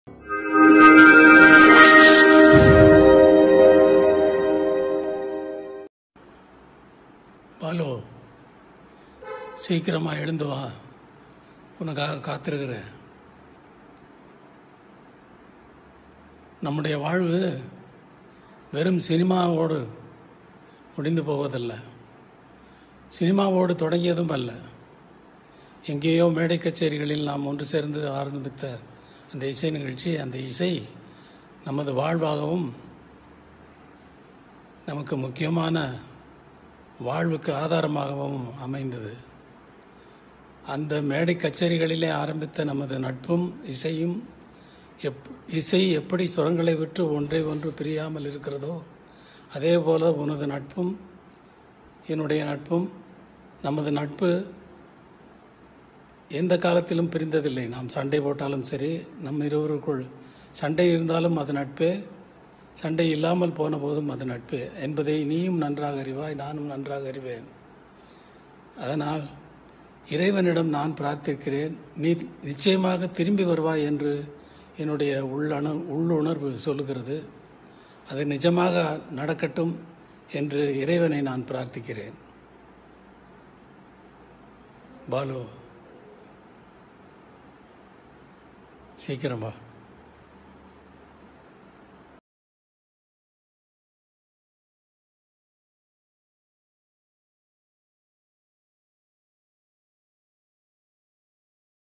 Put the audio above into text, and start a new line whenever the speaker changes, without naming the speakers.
பாலு சீக்கிரமாக எழுந்து வா உனக்காக காத்திருக்கிறேன் நம்முடைய வாழ்வு வெறும் சினிமாவோடு முடிந்து போவதில்லை சினிமாவோடு தொடங்கியதும் அல்ல எங்கேயோ மேடை கச்சேரிகளில் நாம் ஒன்று சேர்ந்து ஆரம்பித்த அந்த இசை நிகழ்ச்சி அந்த இசை நமது வாழ்வாகவும் நமக்கு முக்கியமான வாழ்வுக்கு ஆதாரமாகவும் அமைந்தது அந்த மேடை கச்சேரிகளிலே ஆரம்பித்த நமது நட்பும் இசையும் எப் இசை எப்படி சுரங்களை விட்டு ஒன்றை ஒன்று பிரியாமல் இருக்கிறதோ அதே போல உனது நட்பும் என்னுடைய நட்பும் நமது நட்பு எந்த காலத்திலும் பிரிந்ததில்லை நாம் சண்டை போட்டாலும் சரி நம் இருவருக்குள் சண்டை இருந்தாலும் அது நட்பே சண்டை இல்லாமல் போன போதும் அது நட்பு என்பதை நீயும் நன்றாக அறிவாய் நானும் நன்றாக அறிவேன் அதனால் இறைவனிடம் நான் பிரார்த்திக்கிறேன் நீ நிச்சயமாக திரும்பி வருவாய் என்று என்னுடைய உள்ளணு உள்ளுணர்வு சொல்லுகிறது அது நிஜமாக நடக்கட்டும் என்று இறைவனை நான் பிரார்த்திக்கிறேன் பாலு சீக்கிரம் வா